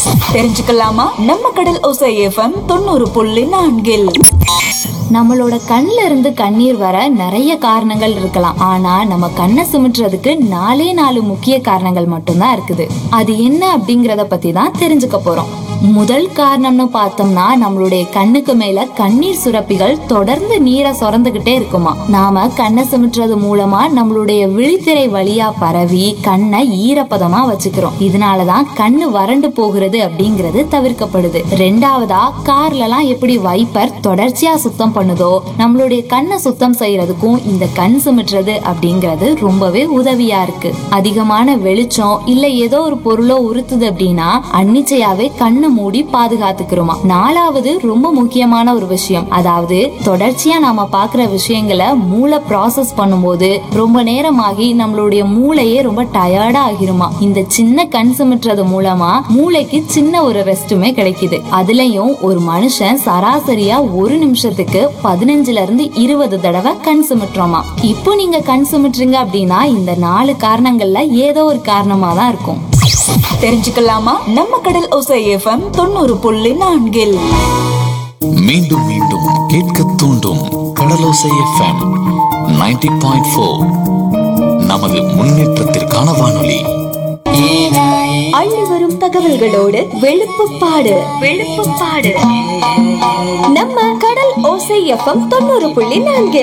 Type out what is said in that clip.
தெரிஞ்சுக்கலாமா நம்ம கடல் ஓசை எஃப்எம் தொண்ணூறு புள்ளி நான்கில் நம்மளோட கண்ல இருந்து கண்ணீர் வர நிறைய காரணங்கள் இருக்கலாம் ஆனா நம்ம கண்ணை சுமிட்டுறதுக்கு நாலே நாலு முக்கிய காரணங்கள் மட்டும்தான் இருக்குது அது என்ன அப்படிங்கறத பத்தி தான் தெரிஞ்சுக்க போறோம் முதல் காரணம்னு பார்த்தோம்னா நம்மளுடைய கண்ணுக்கு மேல கண்ணீர் சுரப்பிகள் தொடர்ந்து நீரை சுரந்துகிட்டே இருக்குமா நாம கண்ணை சுமிட்டுறது மூலமா நம்மளுடைய விழித்திரை வழியா பரவி கண்ணை ஈரப்பதமா வச்சுக்கிறோம் இதனாலதான் கண்ணு வறண்டு போகிறது அப்படிங்கிறது தவிர்க்கப்படுது ரெண்டாவதா கார்ல எல்லாம் எப்படி வைப்பர் தொடர்ச்சியா சுத்தம் பண்ணுதோ நம்மளுடைய கண்ணை சுத்தம் செய்யறதுக்கும் இந்த கண் சுமிட்டுறது அப்படிங்கிறது ரொம்பவே உதவியா இருக்கு அதிகமான வெளிச்சம் இல்ல ஏதோ ஒரு பொருளோ உறுத்துது அப்படின்னா அன்னிச்சையாவே கண்ணை மூடி பாதுகாத்துக்கிறோமா நாலாவது ரொம்ப முக்கியமான ஒரு விஷயம் அதாவது தொடர்ச்சியா நாம பாக்குற விஷயங்களை மூளை ப்ராசஸ் பண்ணும்போது ரொம்ப நேரமாகி நம்மளுடைய மூளையே ரொம்ப டயர்டா ஆகிருமா இந்த சின்ன கண் சுமிட்டுறது மூலமா மூளைக்கு சின்ன ஒரு ரெஸ்ட்டுமே கிடைக்குது அதுலயும் ஒரு மனுஷன் சராசரியா ஒரு நிமிஷத்துக்கு பதினஞ்சுல இருந்து இருபது தடவை கண் சுமிட்டுறோமா இப்போ நீங்க கண் சுமிட்டுறீங்க அப்படின்னா இந்த நாலு காரணங்கள்ல ஏதோ ஒரு காரணமா தான் இருக்கும் தெரிஞ்சுக்கலாமா நம்ம கடல் ஓசை எஃப்எம் தொண்ணூறு புள்ளி நான்கில் மீண்டும் மீண்டும் கேட்க தூண்டும் கடலோசை எஃப்எம் 90.4 பாயிண்ட் ஃபோர் நமது முன்னேற்றத்திற்கான வானொலி அள்ளி வரும் தகவல்களோடு வெளுப்புப்பாடு வெளுப்புப்பாடு நம்ம கடல் ஓசை எஃப்எம் தொண்ணூறு புள்ளி நான்கு